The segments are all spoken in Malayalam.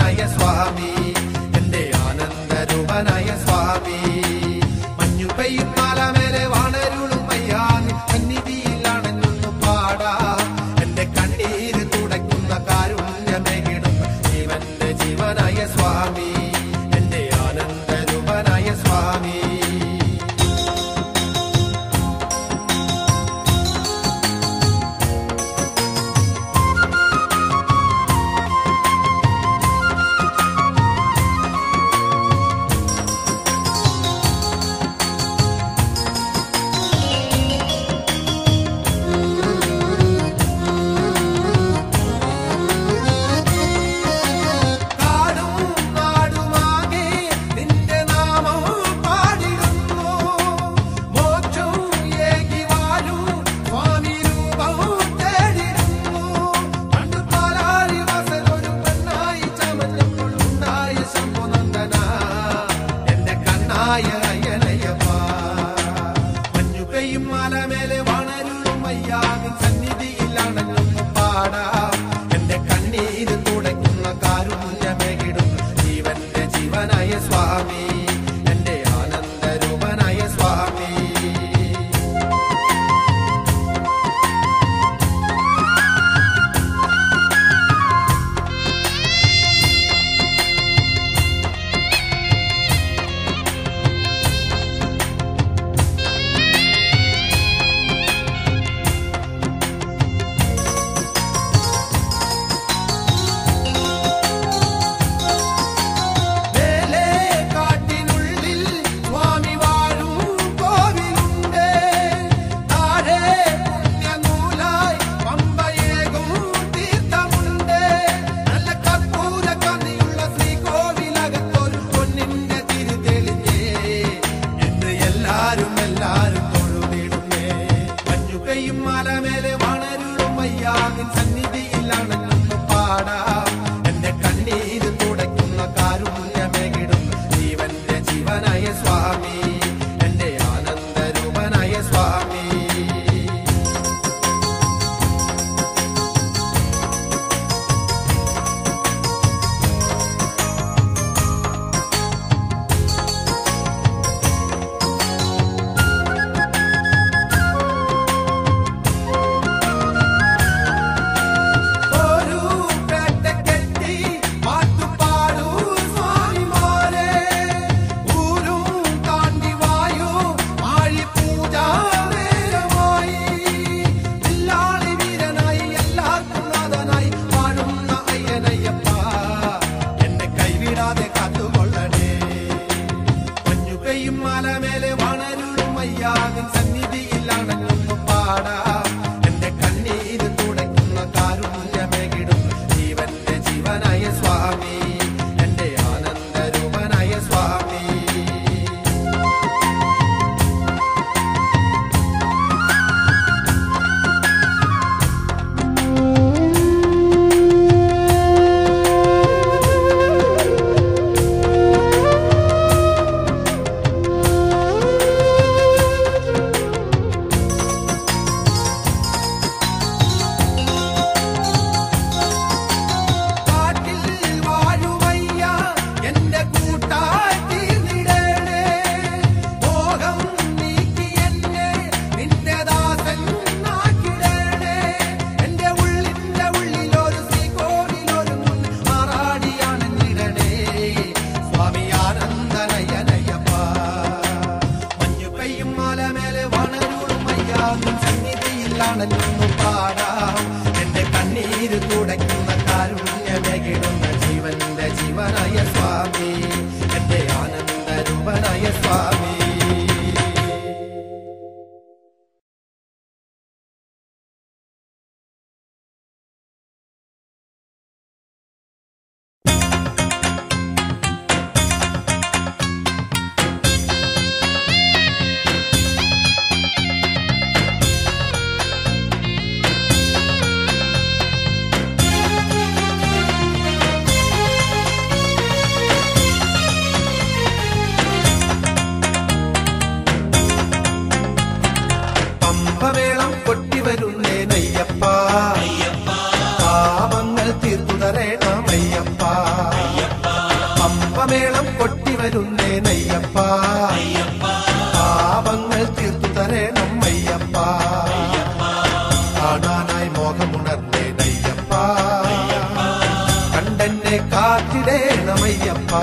ജീവനായ സ്വാമി എന്റെ ആനന്ദരൂപനായ സ്വാമി മഞ്ഞു പെയ്യും മലമേലെ വാണരുളും അയ്യാനി സന്നിധിയിലാണെന്നൊന്നു പാടാ എന്റെ കണ്ണീര് തുടയ്ക്കുന്ന കാരുണ്യമേകിടുന്ന ജീവന്റെ ജീവനായ സ്വാമി എന്റെ ആനന്ദരൂപനായ സ്വാമി കാടും നാടുമാകെ നിന്റെ നാമം പാടിടുന്നു മോക്ഷം ഏകി വാഴൂ സ്വാമി രൂപവും തേടിടുന്നു പണ്ട് പാലാഴി വാസനൊരു പെണ്ണായി ചമഞ്ഞപ്പോൾ ഉണ്ടായ ശംഭുനന്ദന എന്റെ കണ്ണായ അയ്യനയ്യപ്പ മഞ്ഞു പെയ്യും മലമേലെ വണരുളും അയ്യാവിൻ സന്നിധിയിലാണെന്നൊന്ന് പാടാം എന്റെ കണ്ണീര് തുടയ്ക്കുന്ന കാരുണ്യമേകിടും ജീവന്റെ ജീവനായ സ്വാമി എന്റെ ആനന്ദരൂപനായ സ്വാമി മേലെ കാട്ടിനുള്ളിൽ സ്വാമി വാഴും കോവിലുണ്ട് താഴെ പുണ്യനൂലായി പമ്പയേകും തീർത്ഥമുണ്ട് നല്ല കർപ്പൂര കന്നിയുള്ള ശ്രീകോവിലകത്തൊരു പൊന്നിന്റെ തിരി തെളിഞ്ഞേ എന്ന് എല്ലാരും എല്ലാരും തൊഴുതിടുന്നേ മഞ്ഞു പെയ്യും മലമേലെ വണരുളും അയ്യാവിൻ സന്നിധിയിലാണെന്നൊന്ന് പാടാം എന്റെ കണ്ണീര് തുടയ്ക്കുന്ന കാരുണ്യമേകിടും ജീവന്റെ ജീവനായ സ്വാമി എന്റെ ആനന്ദരൂപനായ സ്വാമി ഒരു പേട്ട കെട്ടി പാട്ടുപാടൂ സ്വാമിമാരെ ഊരും താണ്ടി വായു ആഴി പൂജ നേരമായി വില്ലാളി വീരനായി എല്ലാവർക്കും നാഥനായി വാഴുന്ന അയ്യനയ്യപ്പ എന്നെ കൈവിടാതെ കാത്തുകൊള്ളണേ മഞ്ഞു പെയ്യും മലമേലെ വണരുളും അയ്യാവിൻ സന്നിധിയിലാണെന്നൊന്ന് പാടാം എന്റെ കണ്ണീര് തുടയ്ക്കുന്ന കാരുണ്യമേകിടും ജീവന്റെ ജീവനായ സ്വാമി എന്റെ ആനന്ദരൂപനായ സ്വാമി കാട്ടിൽ വാഴുവയ്യ എന്റെ കൂട്ടായി തീർന്നിടണേ മോഹം നീക്കി എന്നെ നിന്റെ ദാസൻ ആക്കിടണേ എന്റെ ഉള്ളിന്റെ ഉള്ളിലൊരു ശ്രീകോവിലൊരു ആറാടിയാണെന്നിടണേ സ്വാമി ആനന്ദനയനയ്യപ്പ മഞ്ഞു പെയ്യും മലമേലെ വണരുളും അയ്യാവിൻ സന്നിധിയിലാണെന്നു പാടാം എന്റെ കണ്ണീര് തുടയ്ക്കുന്ന കാരുണ്യമേകിടുന്ന ജീവന്റെ ജീവനായ സ്വാമി എന്റെ ആനന്ദരൂപനായ സ്വാമി വരുന്നേ നയ്യപ്പ പാപങ്ങൾ തീർത്തു തരേണം അയ്യപ്പ കാണാനായി മോഹമുണർന്നേ നയ്യപ്പ കണ്ടെന്നെ കാത്തിടേണമയ്യപ്പ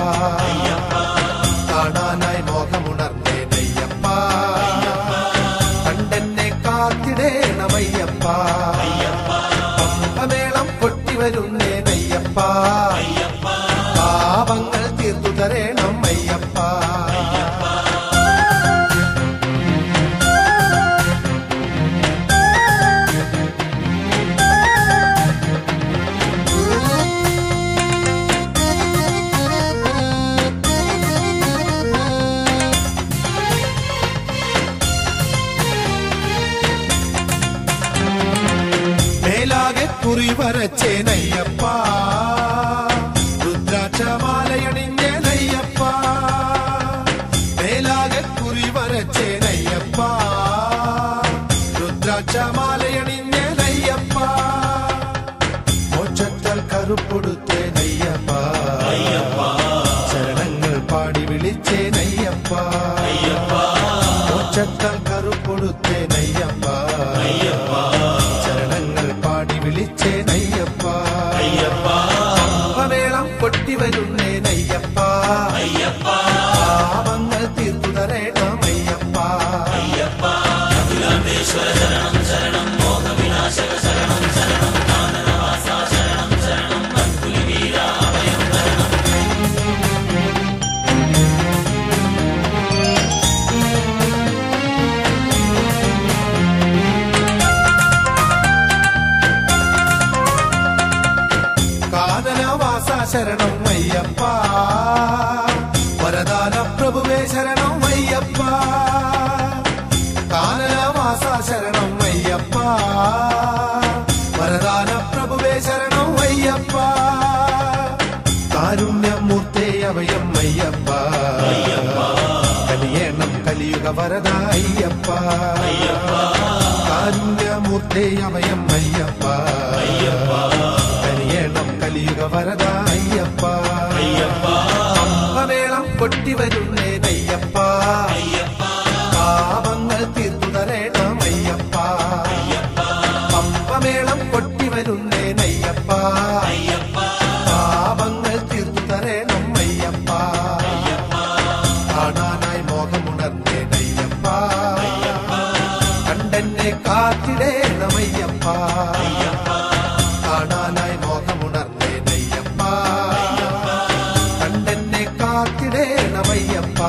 കാണാനായി മോഹമുണർന്നേ നയ്യപ്പ കണ്ടെന്നെ കാത്തിടേണമയ്യപ്പ പമ്പമേളം പൊട്ടി വരുന്നേ നയ്യപ്പ പാപങ്ങൾ തീർത്തു തരേണം അയ്യപ്പ മേലാകെ കുറി വരച്ചേ നയ്യപ്പ രുദ്രാക്ഷമാലയണിഞ്ഞ നയ്യപ്പ മേലാകെ കുറി വരച്ചേ നയ്യപ്പ രുദ്രാക്ഷമാലയണിഞ്ഞ നയ്യപ്പ മോക്ഷത്താൽ കറുപ്പൊടുത്തേ നയ്യപ്പ ശരണങ്ങൾ പാടി വിളിച്ചേ നയ്യപ്പ മോക്ഷത്താൽ കറുപ്പൊടുത്തേ നയ്യപ്പ ചരണങ്ങൾ പാടി വിളിച്ചേ നയ്യപ്പ പമ്പമേളം പൊട്ടി വരുന്നേ നയ്യപ്പ പാപങ്ങൾ തീർത്തു തരേണം അയ്യപ്പ കാനനവാസ ശരണം അയ്യപ്പ വരദാന പ്രഭുവേ ശരണം അയ്യപ്പ കാനനവാസ ശരണം അയ്യപ്പ വരദാന പ്രഭുവേ ശരണം അയ്യപ്പ കാരുണ്യമൂർത്തേ അവയം അയ്യപ്പ കലിയണം കലിയുഗ വരദ അയ്യപ്പ കാരുണ്യമൂർത്തേ അവയം അയ്യപ്പ കലിയണം കലിയുഗ വരദ അയ്യപ്പ പമ്പമേളം പൊട്ടി വരുന്നേ നയ്യപ്പ പാപങ്ങൾ തീർത്തു തരേണം അയ്യപ്പ പമ്പമേളം പൊട്ടി വരുന്നേ നയ്യപ്പ പാപങ്ങൾ തീർത്തു തരേണം അയ്യപ്പ കാണാനായി മോഹമുണർന്നേ നയ്യപ്പ കണ്ടെന്നെ കാത്തിടേണമയ്യപ്പ കാണാനായി മോഹമുണർന്നേ നയ്യപ്പ കണ്ടെന്നെ കാത്തിടേണമയ്യപ്പ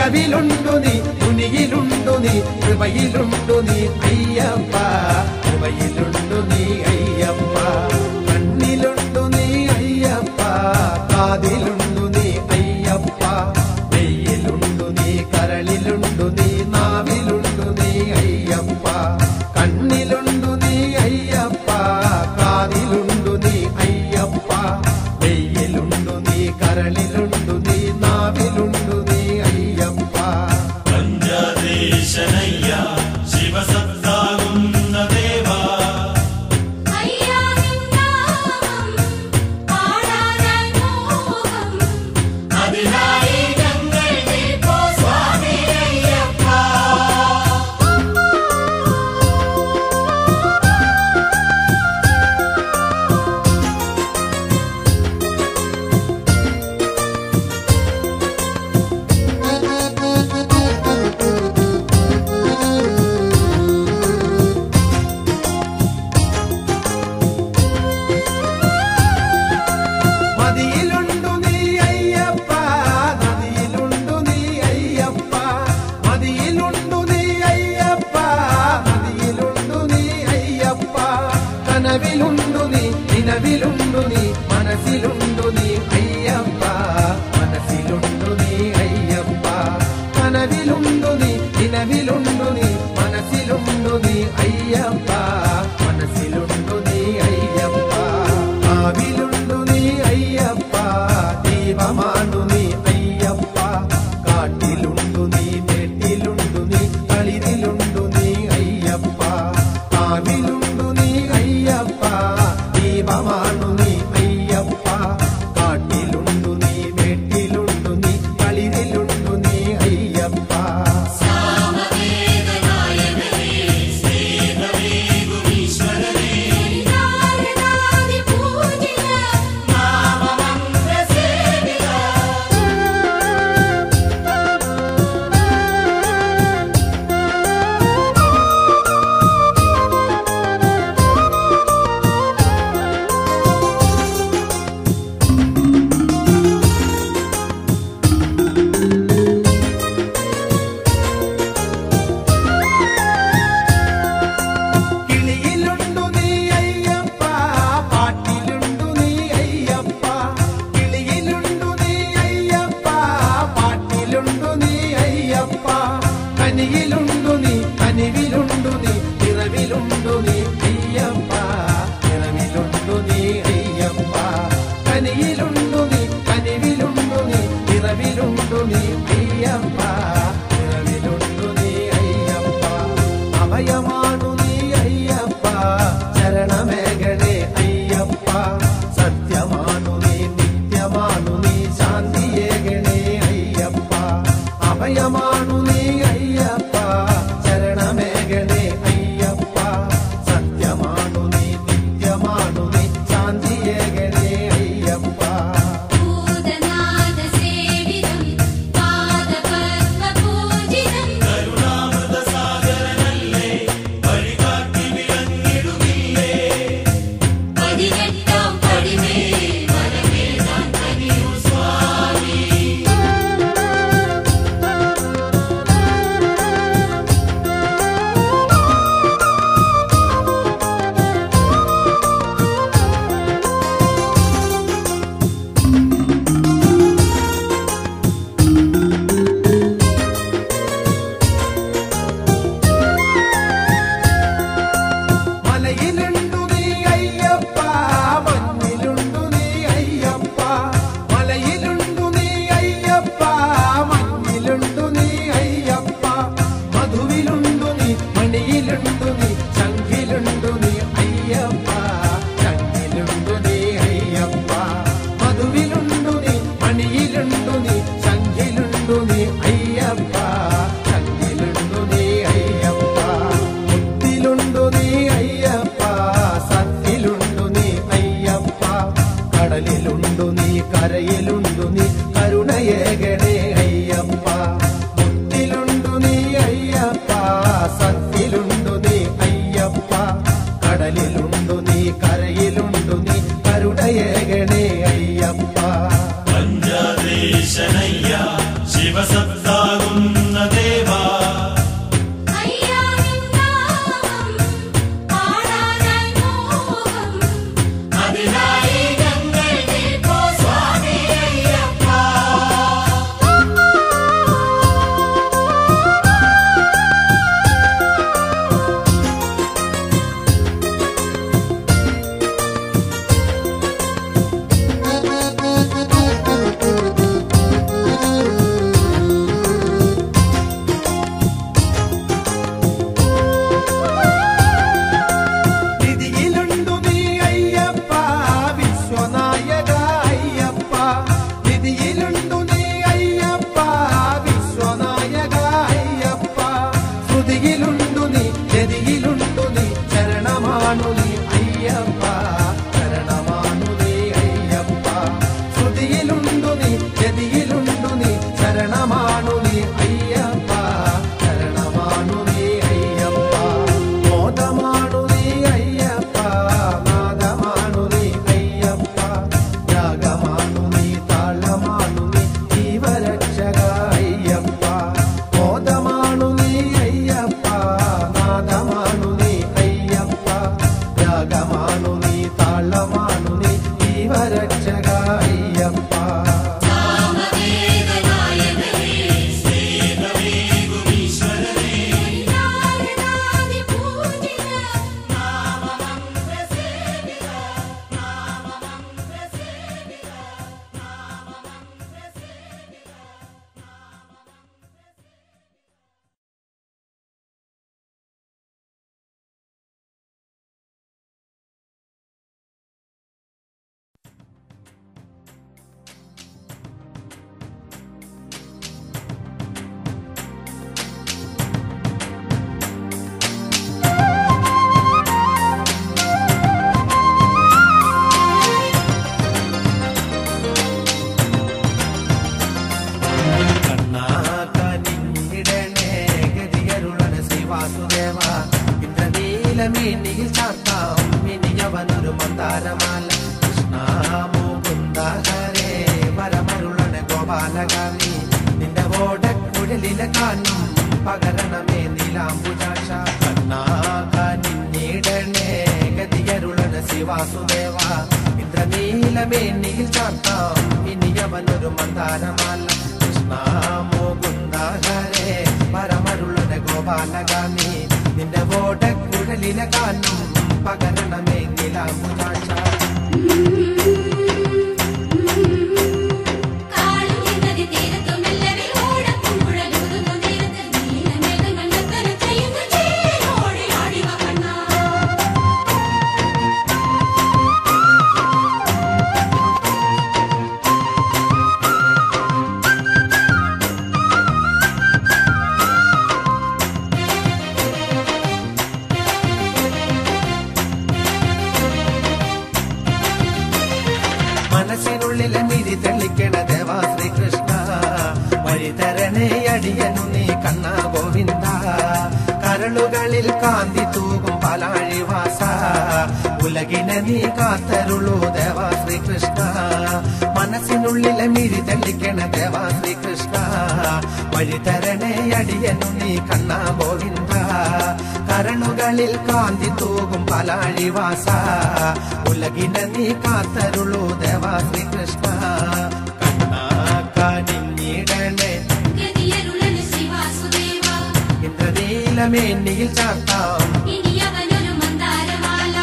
നിലവിലുണ്ടു നീ തുനിയിലുണ്ടു നീ കൃപയിലുണ്ടു നീ അയ്യപ്പ കൃപയിലുണ്ടു നീ അയ്യപ്പ കണ്ണിലുണ്ടു നീ അയ്യപ്പ കാതിലുണ്ടു നീ അയ്യപ്പ നെയ്യിലുണ്ടു നീ കരളിലുണ്ടു നീ നാവിലുണ്ടു നീ അയ്യപ്പ കണ്ണിലുണ്ടു നീ അയ്യപ്പ കാതിലുണ്ടു നീ അയ്യപ്പ നെയ്യിലുണ്ടു നീ കരളിലുണ്ടു നീ നാവിലുണ്ടു നീ അയ്യപ്പ പഞ്ചദേശനയ്യ ശിവസത്താകുന്ന ദേവാ അയ്യാ നിന്നാമം പാടാനായി മോഹം അതിനായി ഞങ്ങൾ നിൽപ്പോ സ്വാമി അയ്യപ്പ മതിയിലുണ്ടു നീ അയ്യപ്പ നദിയിലുണ്ടു നീ അയ്യപ്പ മതിയിലുണ്ടു നീ അയ്യപ്പ നദിയിലുണ്ടു നീ അയ്യപ്പ കനവിലുണ്ടു നീ നിലവിലുണ്ടു നീ മനസ്സിലുണ്ടു നീ അയ്യപ്പ മനസ്സിലുണ്ടു നീ അയ്യപ്പ കനവിലുണ്ടു നീ നിലവിലുണ്ടു നീ മനസ്സിലുണ്ടു നീ അയ്യപ്പ മനസ്സിലുണ്ടു നീ അയ്യപ്പ കാവിലുണ്ടു നീ അയ്യപ്പ ദീപമാണു നീ അയ്യപ്പ കാട്ടിലുണ്ടു നീ മേട്ടിലുണ്ടു നീ കളിരിലുണ്ടു നീ അയ്യപ്പ കാവിലുണ്ടു നീ അയ്യപ്പ ദീപമാണു നീ അയ്യപ്പ കാട്ടിലുണ്ടു നീ മേട്ടിലുണ്ടു നീ കളിരിലുണ്ടു നീ അയ്യപ്പ നാരദാദി പൂജിത നാമമന്ത്ര സേവിത കിളിയിലുണ്ടു നീ അയ്യപ്പ പാട്ടിലുണ്ടു നീ അയ്യപ്പ കിളിയിലുണ്ടു നീ അയ്യപ്പ പാട്ടിലുണ്ടു നീ അയ്യപ്പ കനിയിലുണ്ടു നീ കനിവിലുണ്ടു നീ നിറവിലുണ്ടു നീ അയ്യപ്പ നിറവിലുണ്ടു നീ അയ്യപ്പ കനിയിലുണ്ടു നീ കനിവിലുണ്ടു നീ നിറവിലുണ്ടു നീ അയ്യപ്പ നിറവിലുണ്ടു നീ അയ്യപ്പ അഭയമാണു നീ അയ്യപ്പ ശരണമേഖലേ അയ്യപ്പ സത്യമാണു നീ നിത്യമാണു നീ ശാന്തിയേകണേ അയ്യപ്പ അഭയമാണു നീ അയ്യപ്പ ശരണമേഖലേ അയ്യപ്പ സത്യമാണു നീ നിത്യമാണു നീ ശാന്തിയേകണേ അയ്യപ്പ ഭൂതനാഥ സേവിതം പാദപദ്മ പൂജിതം കരുണാമൃതസാഗരനല്ലേ വഴികാട്ടി വിളങ്ങിടുകില്ലേ പതിനെട്ടാം പടിമേ വരമേതാൻ കനിയു സ്വാമി മലയിലുണ്ടു നീ അയ്യപ്പ മഞ്ഞിലുണ്ടു നീ അയ്യപ്പ മലയിലുണ്ടു നീ അയ്യപ്പ മഞ്ഞിലുണ്ടു നീ അയ്യപ്പ മധുവിലുണ്ടു നീ മണിയിലുണ്ടു നീ ശംഖിലുണ്ടു നീ അയ്യപ്പ ശംഖിലുണ്ടു നീ അയ്യപ്പ മധുവിലുണ്ടു നീ മണിയിലുണ്ടു നീ ശംഖിലുണ്ടു നീ അയ്യപ്പ ശംഖിലുണ്ടു നീ അയ്യപ്പ മുത്തിലുണ്ടു നീ അയ്യപ്പ സത്തിലുണ്ടു നീ അയ്യപ്പ കടലിലുണ്ടു നീ കരയിലുണ്ടു നീ കരുണയേകണേ അയ്യപ്പ മുത്തിലുണ്ടു നീ അയ്യപ്പ സത്തിലുണ്ടു നീ അയ്യപ്പ കടലിലുണ്ടു നീ കരയിലുണ്ടു നീ കരുണയേകണേ അയ്യപ്പ പഞ്ചദേശനയ്യ ശിവസത്താകുന്ന അയ്യപ്പ നാരദാദി പൂജിത നാമമന്ത്ര സേവിത നാമമന്ത്ര സേവിത നാമമന്ത്ര സേവിത കണ്ണാക്കനിടണേ ഗതിയരുളന ശ്രീവാസുദേവ ഇന്ദ്രനീലമീനിയിൽ ചാർത്താം മിനിയവനൊരു മന്ദാരമാല കൃഷ്ണ മുകുന്ദ ഹരേ വരമരുളന ഗോപാലകാമി നിന്റെ ഓടക്കുഴലിലെ കാനും പകരണമേ നീലാംബുജാക്ഷ കണ്ണാക്കനിടണേ ഗതിയരുളന ശ്രീവാസുദേവ ഇന്ദ്രനീലമേനിയിൽ ചാർത്താം ഇനിയവനൊരു മന്ദാരമാല കൃഷ്ണ മുകുന്ദ ഹരേ പരമരുളന ഗോപാലഗാമി നിന്റെ ഓടക്കുഴലിലെ കാനും പകരണമേ നിലാമുജാക്ഷ കാളും നദി തീരത്തു മെല്ലവേ ഓടക്കുഴലൂതുന്നു നേരത്ത് നീലമേഘങ്ങൾ നർത്തനം ചെയ്യുന്നു ചേരോടെ ആടിവ കണ്ണാ മനസ്സിനുള്ളിലെ മിരി തെളിക്കണ ദേവാ ശ്രീകൃഷ്ണ വഴി തരണേ അടിയനു നീ കണ്ണ ഗോവിന്ദ കരളുകളിൽ കാന്തി തൂകും പലാഴിവാസ ഉലകിനെ നീ കാത്തരുളൂ ദേവാ ശ്രീകൃഷ്ണ മനസ്സിനുള്ളിലെ മിരി തെളിക്കണ ദേവാ ശ്രീകൃഷ്ണ വഴി തരണേ അടിയനു നീ കണ്ണ ഗോവിന്ദ കരളുകളിൽ കാന്തി തൂകും പലാഴിവാസ ഉലകിനെ നീ കാത്തരുളൂ ദേവാ ശ്രീകൃഷ്ണ കണ്ണാ കനിഞ്ഞിടണേ ഗതിയരുളന് ശിവാസുദേവ ഇന്ദ്രനീലമേന്നിയിൽ ചാർത്താം ഇനിയവനൊരു മന്ദാരമാല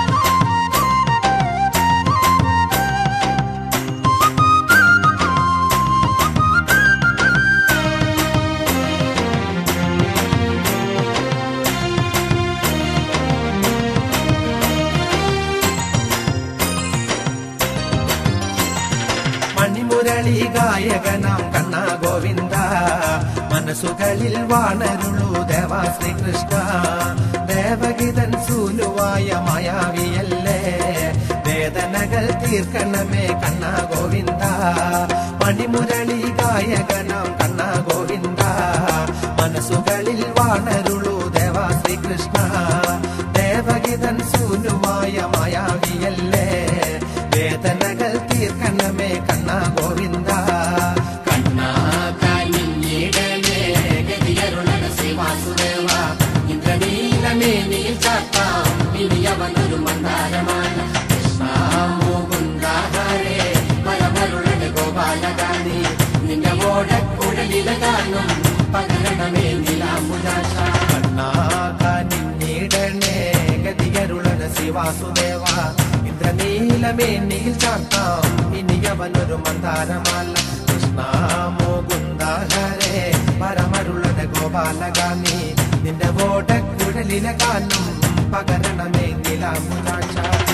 മണിമുരളി ഗായകനാം കണ്ണാ ഗോവിന്ദ മനസ്സുകളിൽ വാണരുളൂ ദേവാ ശ്രീകൃഷ്ണ ദേവഗീതൻ സൂനുവായ മായാവിയല്ലേ വേദനകൾ തീർക്കണമേ കണ്ണാ ഗോവിന്ദ മണിമുരളി ഗായകനാം കണ്ണാ ഗോവിന്ദ മനസ്സുകളിൽ വാണരുളൂ ദേവാ ശ്രീകൃഷ്ണ ദേവഗീതൻ സൂനുവായ മായാവിയല്ലേ വേദനകൾ തീർക്കണമേ കണ്ണാ ഗോവിന്ദ കണ്ണാ കനിഞ്ഞിടലേ ഗതിയരുളന ശ്രീവാസുദേവ ഇന്ദ്രനീലമേനിയിൽ ചാത്താം ഇനിയവനൊരു മന്ദാരമാണ് കൃഷ്ണ മുകുന്ദ ഹരേ പരമരുളന ഗോപാലഗാനി നിന്റെ ഓടക്കുഴലിലെ കാണും പകരണമേ നിലാമുദാശ കണ്ണാ കനിഞ്ഞിടണേ ഗതിയരുളന ശ്രീവാസുദേവ ഇന്ദ്രനീലമേനിയിൽ ചാർത്താം ഇനിയവനൊരു മന്ദാരമാല കൃഷ്ണ മുകുന്ദ ഹരേ പരമരുളന ഗോപാലഗാമി നിന്റെ ഓടക്കുഴലിലെ കാണും പകരണമേ നിലാമുദാശ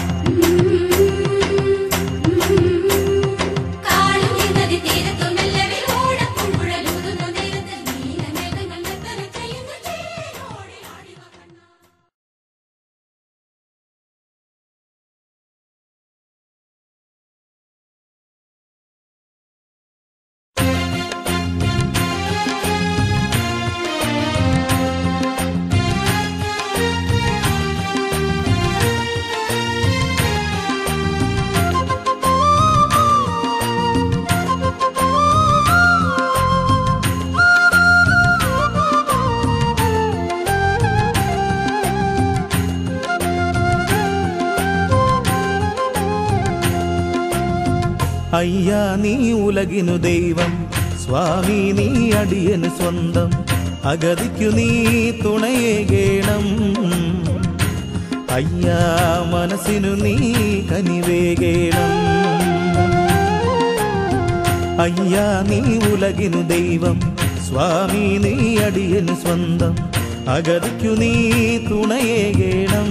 കാളും നദി തീരത്തു മെല്ലവേ ഓടക്കുഴലൂതുന്നു നേരത്ത് നീലമേഘങ്ങൾ നർത്തനം ചെയ്യുന്നു ചേരോടെ ആടിവ കണ്ണാ ും അയ്യാ നീ ഉലകിനു ദൈവം സ്വാമി നീ അടിയന് സ്വന്തം അഗതിക്കു നീ തുണയേകേണം അയ്യാ മനസ്സിനു നീ കനിവേകേണം അയ്യാ നീ ഉലകിനു ദൈവം സ്വാമി നീ അടിയന് സ്വന്തം അഗതിക്കു നീ തുണയേകേണം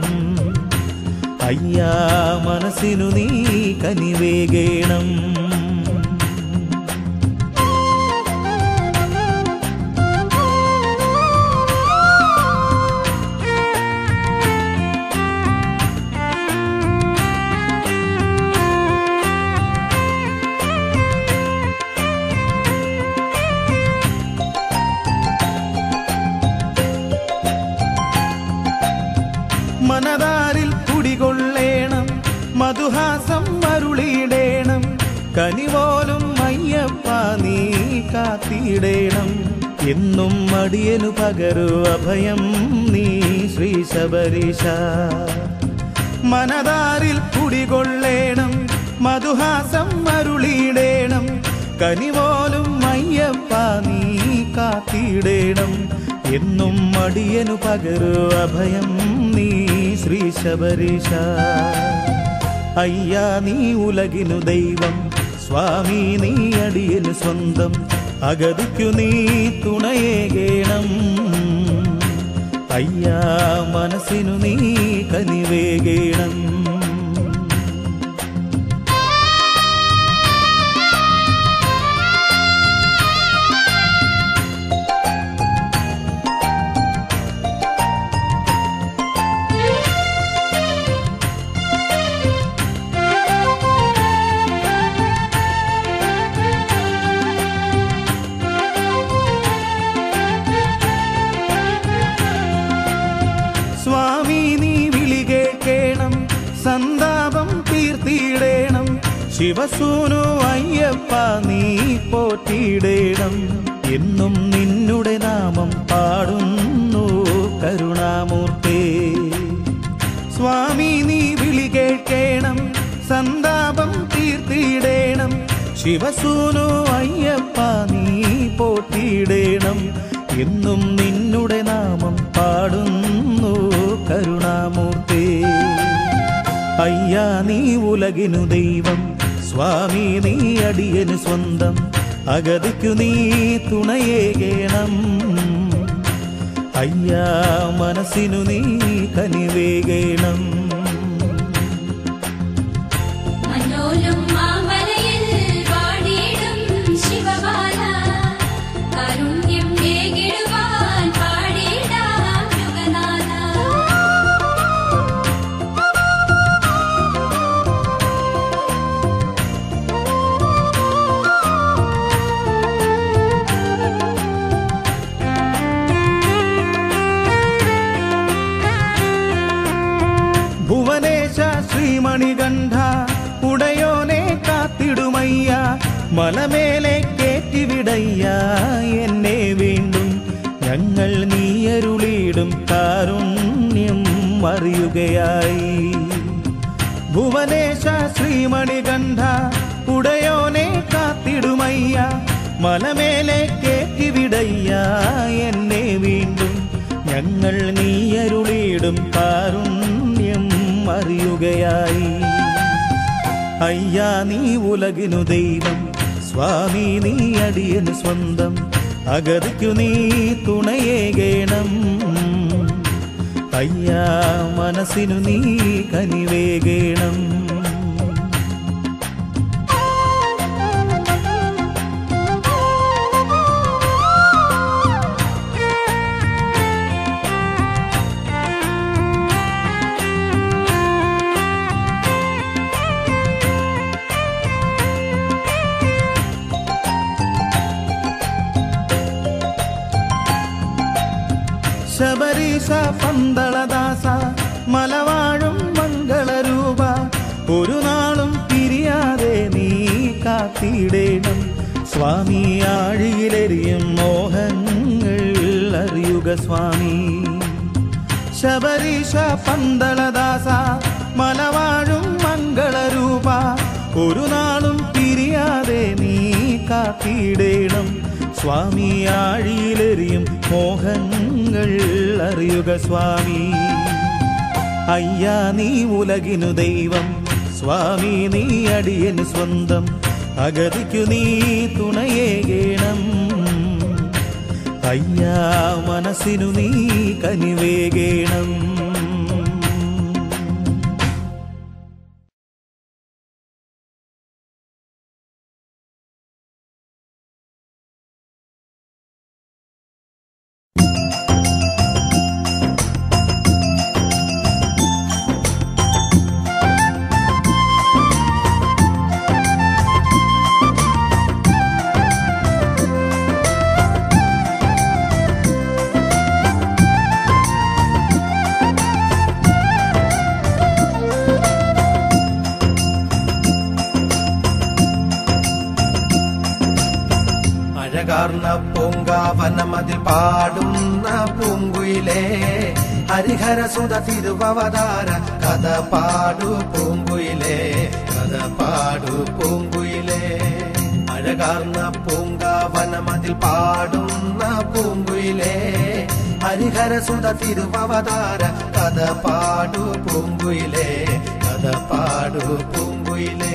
അയ്യാ മനസ്സിനു നീ കനിവേകേണം മനതാരിൽ കുടികൊള്ളേണം മധുഹാസം അരുളിയിടേണം കനിപോലും അയ്യപ്പ നീ കാത്തിടേണം എന്നും മടിയനു പകരു അഭയം നീ ശ്രീ ശബരീശ മനതാരിൽ കുടികൊള്ളേണം മധുഹാസം അരുളിയിടേണം കനിപോലും അയ്യപ്പ നീ കാത്തിടേണം എന്നും മടിയനു പകരു അഭയം നീ ശ്രീ ശബരീശ അയ്യാ നീ ഉലകിനു ദൈവം സ്വാമി നീ അടിയന് സ്വന്തം അഗതിക്കു നീ തുണയേകേണം അയ്യാ മനസ്സിനു നീ കനിവേകേണം സ്വാമി നീ വിളി കേൾക്കേണം സന്താപം തീർത്തിയിടേണം ശിവസൂനു അയ്യപ്പ നീ പോറ്റിയിടേണം എന്നും നിന്നുടെ നാമം പാടുന്നു കരുണാമൂർത്തേ സ്വാമി നീ വിളി കേൾക്കേണം സന്താപം തീർത്തിയിടേണം ശിവസൂനു അയ്യപ്പ നീ പോറ്റിയിടേണം എന്നും നിന്നുടെ നാമം പാടുന്നു കരുണാമൂർത്തേ അയ്യാ നീ ഉലകിനു ദൈവം സ്വാമി നീ അടിയന് സ്വന്തം അഗതിക്കു നീ തുണയേകേണം അയ്യാ മനസ്സിനു നീ കനിവേകേണം മഞ്ഞോലും മാമലയിൽ വാടിയിടും ശിവബാല കാരുണ്യം ഏകിടുവാൻ പാടിടാം യുഗനാഥ ഭുവനേശ ശ്രീമണികണ്ഠ ഉടയോനെ കാത്തിടുമയ്യ മലമേലെ കേറ്റിവിടയ്യ എന്നെ വീണ്ടും ഞങ്ങൾ നീയരുളിയിടും കാരുണ്യം അറിയുകയായി ഭുവനേശ ശ്രീമണികണ്ഠ ഉടയോനെ കാത്തിടുമയ്യ മലമേലെ കേറ്റിവിടയ്യ എന്നെ വീണ്ടും ഞങ്ങൾ നീയരുളിയിടും കാരുണ്യം അറിയുകയായി അയ്യാ നീ ഉലകിനു ദൈവം സ്വാമി നീ അടിയന് സ്വന്തം അഗതിക്കു നീ തുണയേകേണം അയ്യാ മനസ്സിനു നീ കനിവേകേണം ശബരീശ പന്തളദാസ മലവാഴും മംഗളരൂപ ഒരു നാളും പിരിയാതെ നീ കാത്തിടേണം സ്വാമി ആഴിയിലെറിയും മോഹങ്ങൾ അറിയുക സ്വാമി ശബരീശ പന്തളദാസ മലവാഴും മംഗളരൂപ ഒരു നാളും കാത്തിടേണം സ്വാമി ആഴിയിലെറിയും മോഹങ്ങൾ അറിയുക സ്വാമി അയ്യാ നീ ഉലകിനു ദൈവം സ്വാമി നീ അടിയന് സ്വന്തം അഗതിക്കു നീ തുണയേകേണം അയ്യാ മനസ്സിനു നീ കനിവേകേണം അഴകാർന്ന പൂങ്കാവനമതിൽ പാടുന്ന പൂങ്കുയിലേ ഹരിഹര സുത തിരുവവതാര കഥ പാടു പൂങ്കുയിലേ കഥ പാടു പൂങ്കുയിലേ അഴകാർന്ന പൂങ്കാവനമതിൽ പാടുന്ന പൂങ്കുയിലേ ഹരിഹര സുത തിരുവവതാര കഥ പാടു പൂങ്കുയിലേ കഥ പാടു പൂങ്കുയിലേ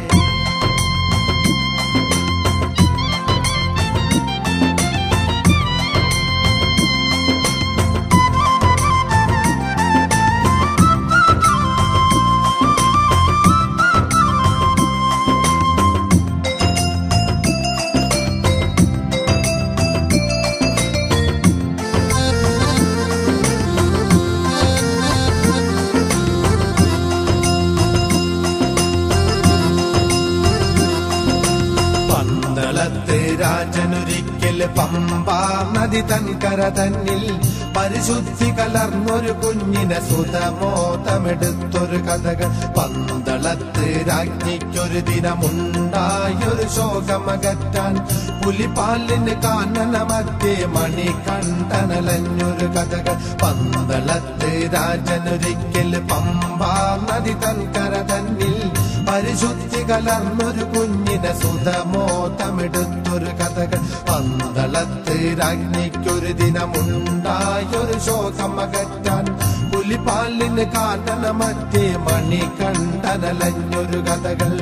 പന്തളത്ത് രാജനൊരിക്കൽ പമ്പാ നദി തൻകര തന്നിൽ പരിശുദ്ധി കലർന്നൊരു കുഞ്ഞിനെ സുതമോതമെടുത്തൊരു കഥകൾ പന്തളത്ത് രാജ്ഞിക്കൊരു ദിനമുണ്ടായൊരു ശോകമകറ്റാൻ പുലിപ്പാലിന് കാനനമധ്യേ മണി കണ്ടനലഞ്ഞൊരു കഥകൾ പന്തളത്ത് രാജനൊരിക്കൽ പമ്പാ നദി തൻകര തന്നിൽ പരിശുദ്ധി കലർന്നൊരു കുഞ്ഞിനെ സുതമോതമെടുത്തൊരു കഥകൾ പന്തളത്ത് രാജ്ഞിക്കൊരു ദിനമുണ്ടായൊരു ശോകമകറ്റാൻ പുലിപ്പാലിന് കാട്ടനമധ്യേ മണി കണ്ടനലഞ്ഞൊരു കഥകൾ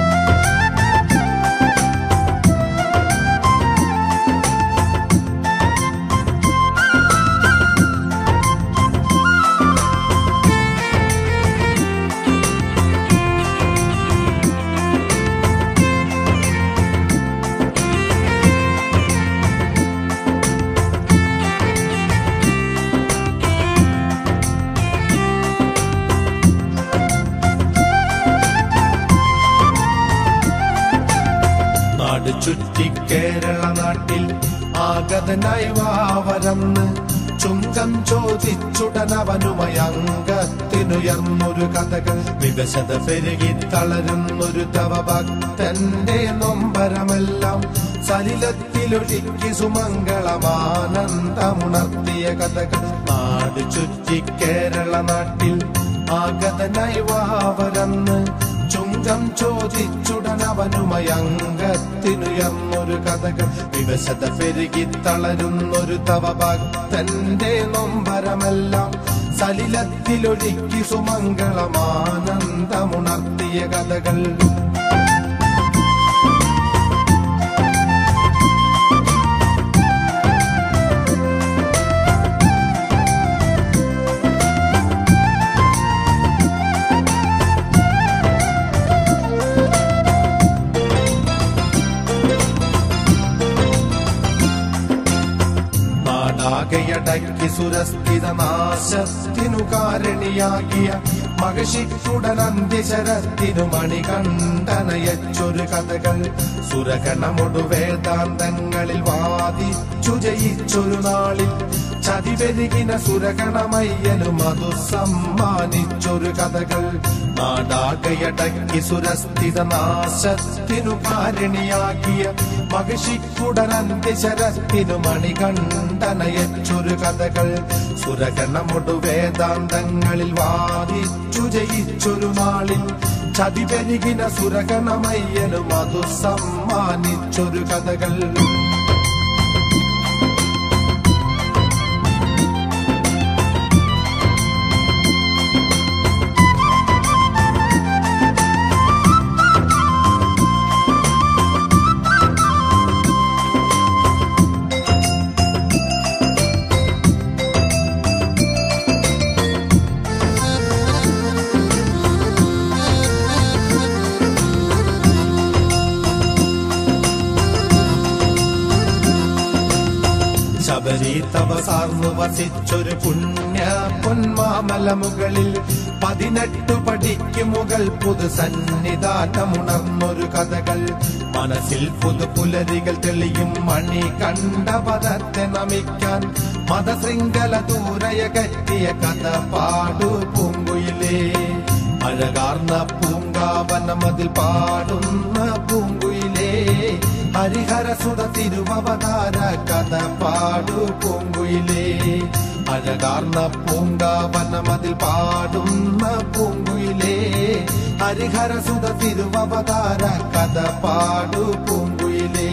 നാട് ചുറ്റി കേരള നാട്ടിൽ ആഗതനായി വാവരന്ന് ചുങ്കം ചോദിച്ചുടനവനുമായി അംഗത്തിനുയർന്നൊരു കഥകൾ വികസത പെരുകി തളരുന്നൊരു തവ ഭക്തന്റെ നൊമ്പരമെല്ലാം സലിലത്തിലൊഴുക്കി സുമംഗളമാനന്ദമുണർത്തിയ കഥകൾ നാട് ചുറ്റി കേരള നാട്ടിൽ ആഗതനായി വാവരന്ന് ചുങ്കം ചോദിച്ചുടനവനുമായി അംഗത്തിനുയർന്നൊരു കഥകൾ വിവശത പെരുകി തളരുന്നൊരു തവ ഭക്തന്റെ നൊമ്പരമെല്ലാം സലിലത്തിലൊഴുക്കി സുമംഗളമാനന്ദമുണർത്തിയ കഥകൾ നാടാകയടക്കി സുരസ്ഥിത നാശത്തിനു കാരണിയാകിയ മകശിക്കുടൻ അന്ത്യശരത്തിനു മണികണ്ഠനയച്ചൊരു കഥകൾ സുരഗണമൊടു വേദാന്തങ്ങളിൽ വാദിച്ചു ജയിച്ചൊരു നാളിൽ ചതിവെരുകിന സുരഗണമയ്യനു മധു സമ്മാനിച്ചൊരു കഥകൾ നാടാകയടക്കി സുരസ്ഥിത നാശത്തിനു കാരണിയാക്കിയ മകശിക്കുടൻ അന്ത്യശരത്തിനു മണികണ്ഠനയച്ചൊരു കഥകൾ സുരഗണമൊടു വേദാന്തങ്ങളിൽ വാദിച്ചു ജയിച്ചൊരു നാളിൽ ചതി പെരുകിന സുരഗണമയ്യനും അതു സമ്മാനിച്ചൊരു കഥകൾ ശബരി തപസാർന്നു വസിച്ചൊരു പുണ്യ പൊന്മാമല മുകളിൽ പതിനെട്ടു പടിക്ക് മുകൾ പുതു സന്നിധാനമുണർന്നൊരു കഥകൾ മനസ്സിൽ പുതു പുലരികൾ തെളിയും മണി കണ്ട പദത്തെ നമിക്കാൻ മതശൃംഖല ദൂരയകറ്റിയ കഥ പാടു പൂങ്കുയിലേ അഴകാർന്ന പൂങ്കാവനമതിൽ പാടുന്ന പൂങ്കുയിലേ ഹരിഹരസുത തിരുവവതാര കഥ പാടു പൂങ്കുയിലേ അഴകാർന്ന പൂങ്കാവനമതിൽ പാടുന്ന പൂങ്കുയിലേ ഹരിഹരസുത തിരുവവതാര കഥ പാടു പൂങ്കുയിലേ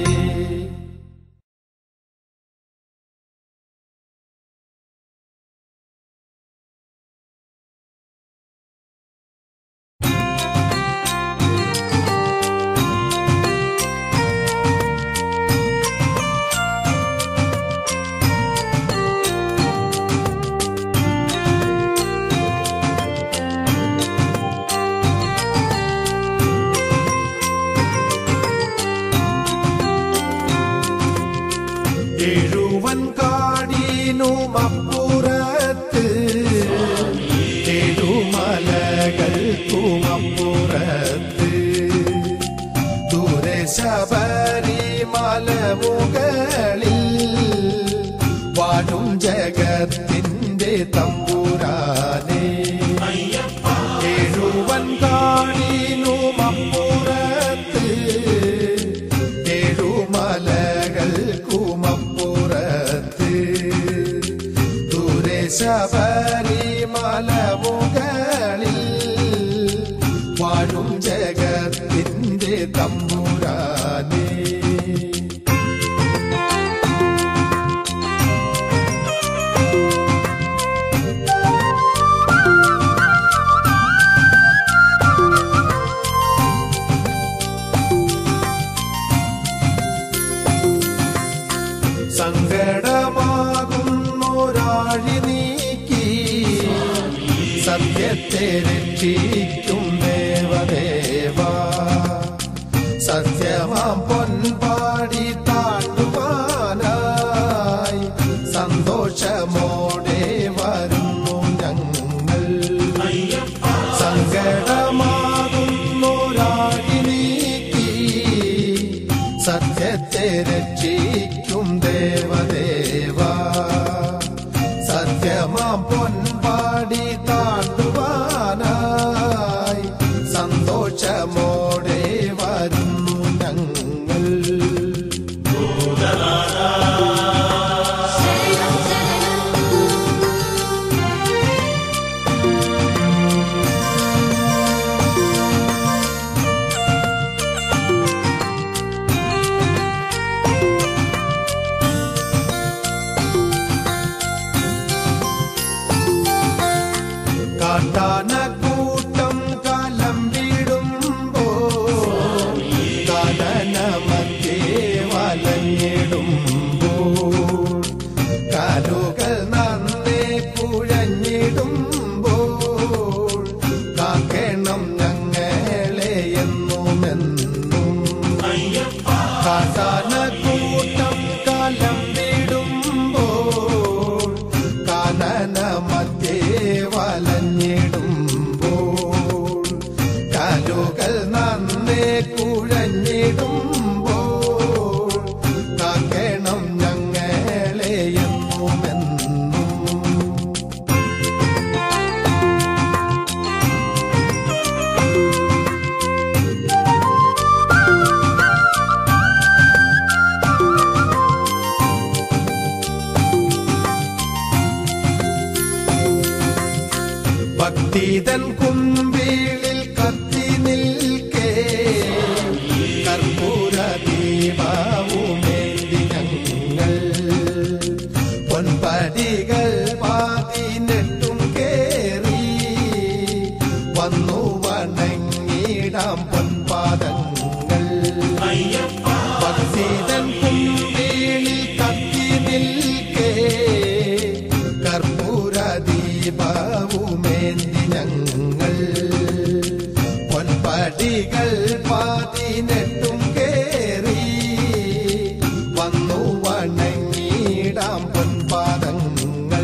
എഴുവൻ കാടീനുമപ്പുറത്ത് എഴുമലകൾക്കുമപ്പുറത്ത് ദൂരെ ശബരിമല മുകളിൽ വാഴും ജഗത്തിന്റെ തമ്പുരാനെ എഴുവൻ കാടീനുമപ്പുറത്ത് ഏഴുമലകൾക്കുമപ്പുറത്ത് ദൂരെ ശബരിമല മുകളിൽ വാഴും ജഗത്തിന്റെ തമ്പുരാനേ സങ്കടമാകുന്നൊരാഴി നീക്കി സത്യത്തെ രക്ഷിക്കും ദേവദേവ സത്യമാം പൊൻപാടി താണ്ടുവാനായി സന്തോഷമോടെ വരുന്നു ഞങ്ങൾ സങ്കടമാകുന്നൊരാഴി നീക്കി സത്യത്തെ രക്ഷിക്കും ദേവദേവ സത്യമാം പൊൻപാടി താണ്ടുവാനായി സന്തോഷമോടെ വരുന്നു ഞങ്ങൾ കാട്ടാന കൂട്ടം കലം വിടുമ്പോ കാലന മധ്യേ വലഞ്ഞിടുമ്പോ കാലുകൾ നന്നേ കുഴഞ്ഞിടുമ്പോൾ കാക്കണം ഞങ്ങളെ എന്നുമെന്നും കാട്ടാന കൂട്ടം കലം വിടുമ്പോൾ കാനന മധ്യേ വലഞ്ഞിടുമ്പോൾ കാലുകൾ നന്നേ കുഴഞ്ഞിടുമ്പോൾ കാക്കണം ഞങ്ങളെ എന്നുമെന്നും ഭക്തിതൻ കുമ്പിളിൽ കത്തി വണങ്ങിടാം പൊൻപാദങ്ങൾ ഭക്തിതൻ കുമ്പീണിൽ കത്തി നിൽക്കേ കർപ്പൂര ദീപവുമേന്തി ഞങ്ങൾ പൊൻപടികൾ പതിനെട്ടും കേറി വന്നു വണങ്ങിടാം പൊൻപാദങ്ങൾ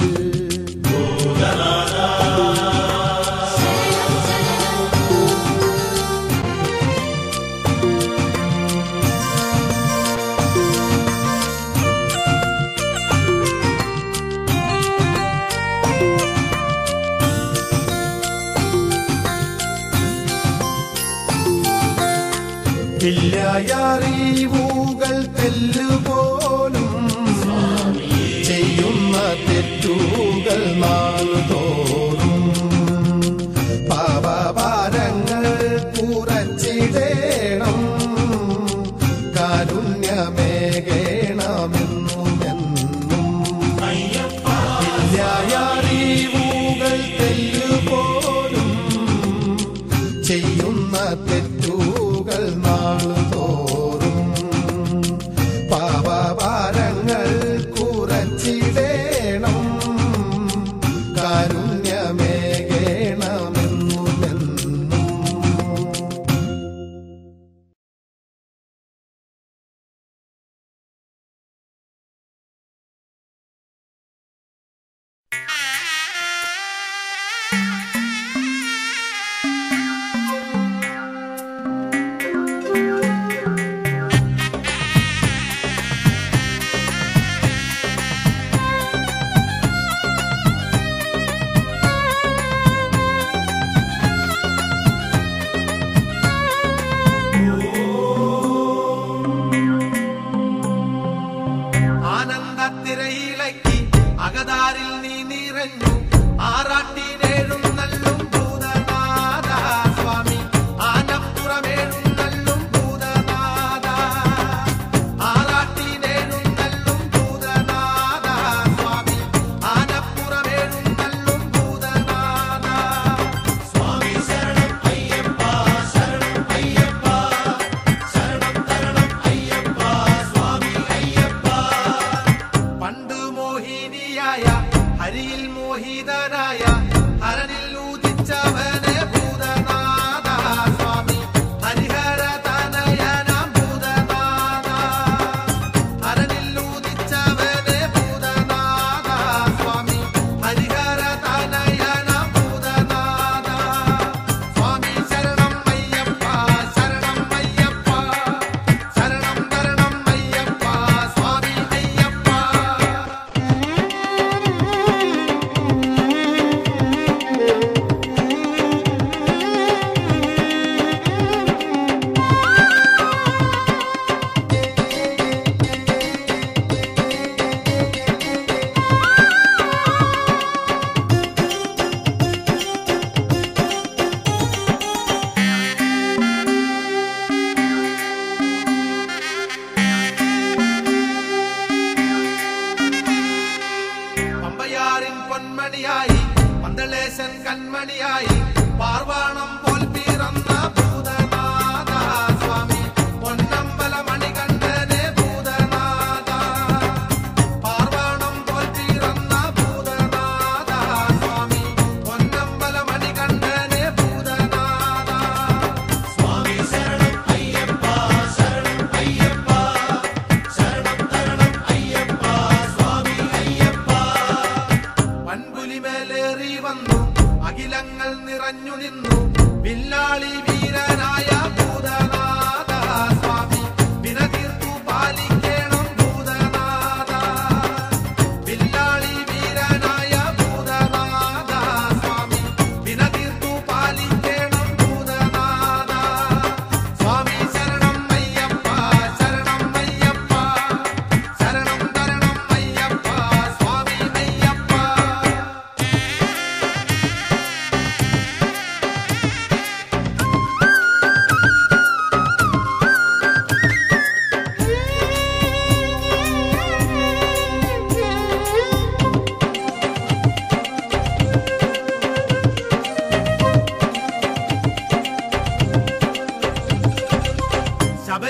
ഇല്ലായറിവുകൾ തെല്ലുപോലും ചെയ്യുന്ന തെറ്റുകൾ നാളുതോറും പാപഭാരങ്ങൾ കുറച്ചിടേണം കാരുണ്യമേകേണമെന്നുമെന്നും ഇല്ലായറിവുകൾ തെല്ലുപോലും ചെയ്യുന്ന തെറ്റുകൾ നാളുതോറും പാപഭാരങ്ങൾ കുറച്ചിടേണം കാരുണ്യമേകേണമെന്നുമെന്നും ും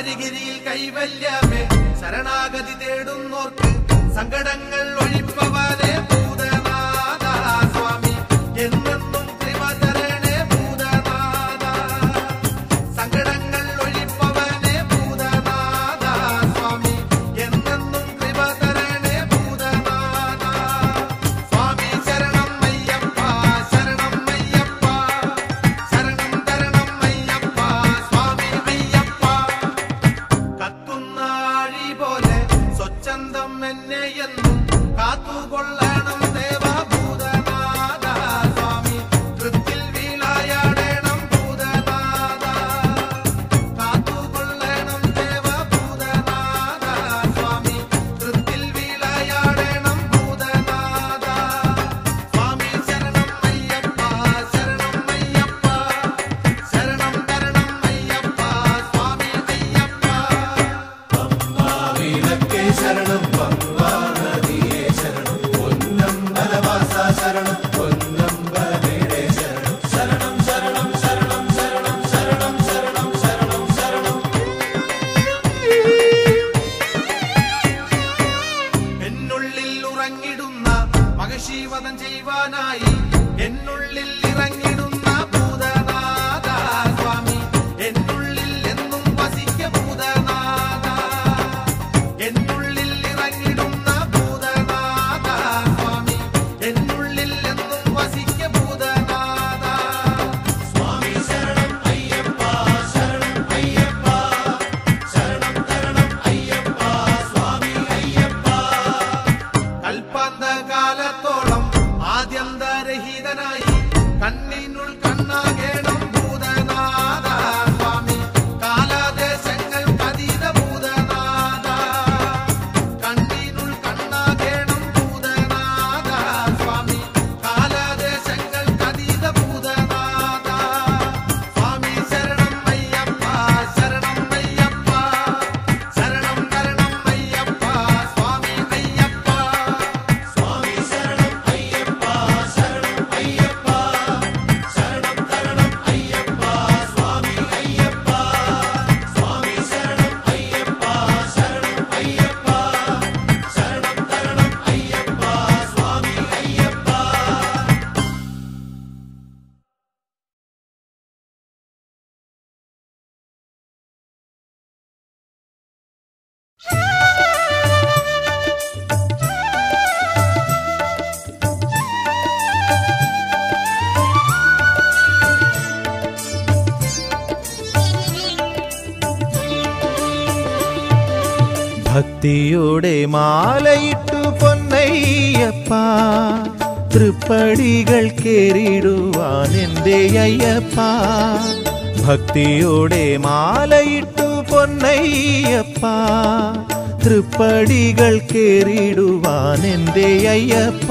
ശബരിഗിരിയിൽ കൈവല്യമേ ശരണാഗതി തേടുന്നോർക്ക് സങ്കടങ്ങൾ ഒഴിപ്പവനെ ഭൂതനാഥ സ്വാമി എന്നെന്നും കൃപ തരണേ ഭൂതനാഥ സങ്കടങ്ങൾ ഒഴിപ്പവനെ ഭൂതനാഥ സ്വാമി എന്നെന്നും കൃപ തരണേ ഭൂതനാഥ സ്വാമി ശരണം അയ്യപ്പ ശരണം അയ്യപ്പ ശരണം തരണം അയ്യപ്പ സ്വാമി അയ്യപ്പ കത്തുന്ന ആഴി പോലെ സ്വച്ഛന്തം എന്നെ എന്നും കാത്തുകൊള്ളണം ദേവഭൂതനാഥ സ്വാമി കൃത്തിൽ വീളായാടണം ഭൂതനാഥ കാത്തുകൊള്ളണം ദേവഭൂതനാഥ സ്വാമി കൃത്തിൽ വീളായാടണം ഭൂതനാഥ സ്വാമി ശരണം അയ്യപ്പ ശരണം അയ്യപ്പ ശരണം തരണം അയ്യപ്പ സ്വാമി അയ്യപ്പ വിളക്കേ ശരണം പമ്പാ നദിയേ ശരണം പൊന്നം ബലവാസ ശരണം പൊന്നം ബലേ ശരണം ശരണം ശരണം ശരണം ശരണം ശരണം ശരണം ശരണം ശരണം എന്നുള്ളിൽ ഉറങ്ങിടുന്ന മകശീവതം ചെയ്യുവാനായി എന്നുള്ളിൽ ഇറങ്ങിടുന്ന ഭൂതനാഥ സ്വാമി എന്നുള്ളിൽ എന്നും വസിക്ക ഭൂതനാഥ എന്നുള്ളിൽ ഇറങ്ങിടുന്ന ഭൂതനാഥ സ്വാമി എന്നുള്ളിൽ എന്നും വസിക്ക ഭൂതനാഥ സ്വാമി ശരണം അയ്യപ്പ ശരണം അയ്യപ്പ ശരണം തരണം അയ്യപ്പ സ്വാമി അയ്യപ്പ കൽപ്പാന്ത കാലത്തോളം ആദ്യന്തരഹിതനായി കണ്ണിനുൾ കണ്ണാകേണം ഭൂതനാഥ സ്വാമി കാലാദേശങ്ങൾ അതീത ഭൂതനാഥ കണ്ണിനുൾ കണ്ണാകേണം ഭൂതനാഥ സ്വാമി കാലാദേശങ്ങൾ അതീത ഭൂതനാഥ സ്വാമി ശരണം അയ്യപ്പ ശരണം അയ്യപ്പ ശരണം തരണം അയ്യപ്പ സ്വാമി അയ്യപ്പ സ്വാമി ശരണം അയ്യപ്പ ശരണം അയ്യപ്പ ശരണം തരണം അയ്യപ്പ സ്വാമി അയ്യപ്പ സ്വാമി ശരണം അയ്യപ്പ ശരണം അയ്യപ്പ ശരണം തരണം അയ്യപ്പ സ്വാമി അയ്യപ്പ ഭക്തിയോടെ മാലയിട്ടു പൊന്നയ്യപ്പ തൃപ്പടികൾ കേറിടുവാൻ എൻ്റെ അയ്യപ്പ ഭക്തിയോടെ മാലയിട്ടു പൊന്നയ്യപ്പ തൃപ്പടികൾ കേറിടുവാൻ എൻ്റെ അയ്യപ്പ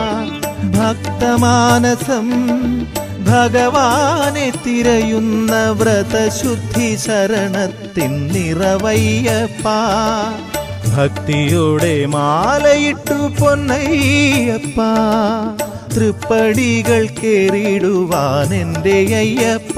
ഭക്തമാനസം ഭഗവാനെ തിരയുന്ന വ്രതശുദ്ധി ശരണത്തിൻ നിറവയ്യപ്പ ഭക്തിയോടെ മാലയിട്ടു പൊന്നയ്യപ്പ തൃപ്പടികൾ കേറിടുവാൻ എൻ്റെ അയ്യപ്പ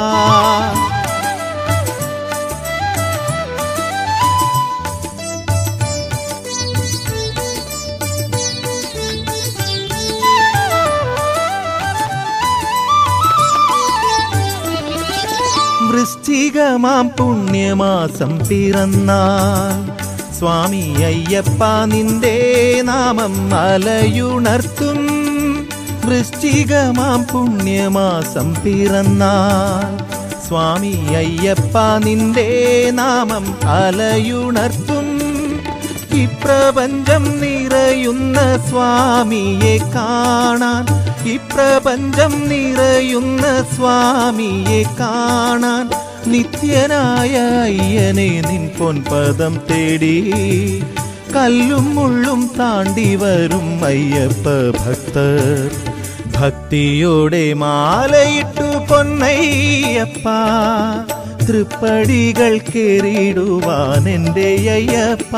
വൃശ്ചികമാം പുണ്യമാസം പിറന്നാൽ സ്വാമി അയ്യപ്പ നിന്റെ നാമം അലയുണർത്തും വൃശ്ചികമാം പുണ്യമാസം പിറന്നാൽ സ്വാമി അയ്യപ്പ നിന്റെ നാമം അലയുണർത്തും ഇപ്രപഞ്ചം നിറയുന്ന സ്വാമിയെ കാണാൻ ഇപ്രപഞ്ചം നിറയുന്ന സ്വാമിയെ കാണാൻ നിത്യനായ അയ്യനെ നിൻ പൊൻപദം തേടി കല്ലും മുള്ളും താണ്ടി വരും അയ്യപ്പ ഭക്തർ ഭക്തിയോടെ മാലയിട്ടു പൊന്നയ്യപ്പ തൃപ്പടികൾ കേറിടുവാൻ എൻ്റെ അയ്യപ്പ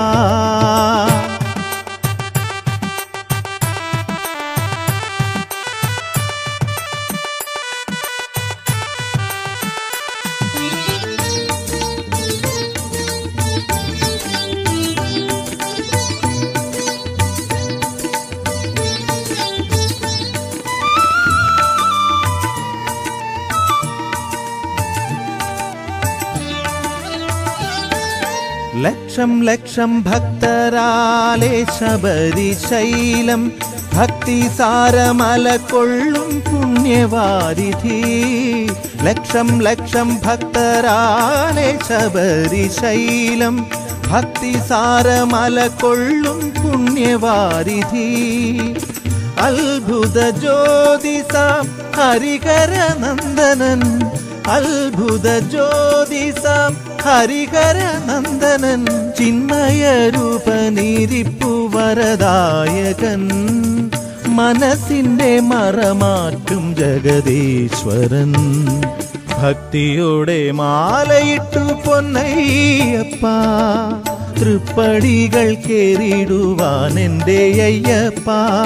ലക്ഷം ലക്ഷം ഭക്തരാലെ ശബരിശൈലം ഭക്തി സാരമല കൊള്ളും പുണ്യവാരിധി ലക്ഷം ലക്ഷം ഭക്തരാലെ ശബരിശൈലം ഭക്തി സാരമല കൊള്ളും പുണ്യവാരിധി അത്ഭുത ജ്യോതിസാം ഹരികര നന്ദനൻ അത്ഭുത ജ്യോതിസാം ഹരികര നന്ദനൻ ചിന്മയ രൂപനിരിപ്പു വരദായകൻ മനസ്സിന്റെ മറമാറ്റും ജഗദീശ്വരൻ ഭക്തിയോടെ മാലയിട്ടു പൊന്നയ്യപ്പ തൃപ്പടികൾ കേറിടുവാൻ എൻ്റെ അയ്യപ്പ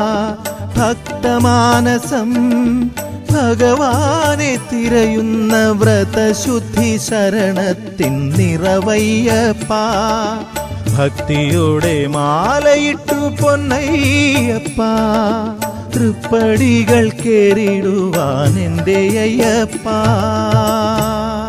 ഭക്തമാനസം ഭഗവാനെ തിരയുന്ന വ്രതശുദ്ധി ശരണത്തിൻ നിറവയ്യപ്പ ഭക്തിയോടെ മാലയിട്ടു പൊന്നയ്യപ്പ തൃപ്പടികൾ കേറിടുവാൻ എൻ്റെ അയ്യപ്പ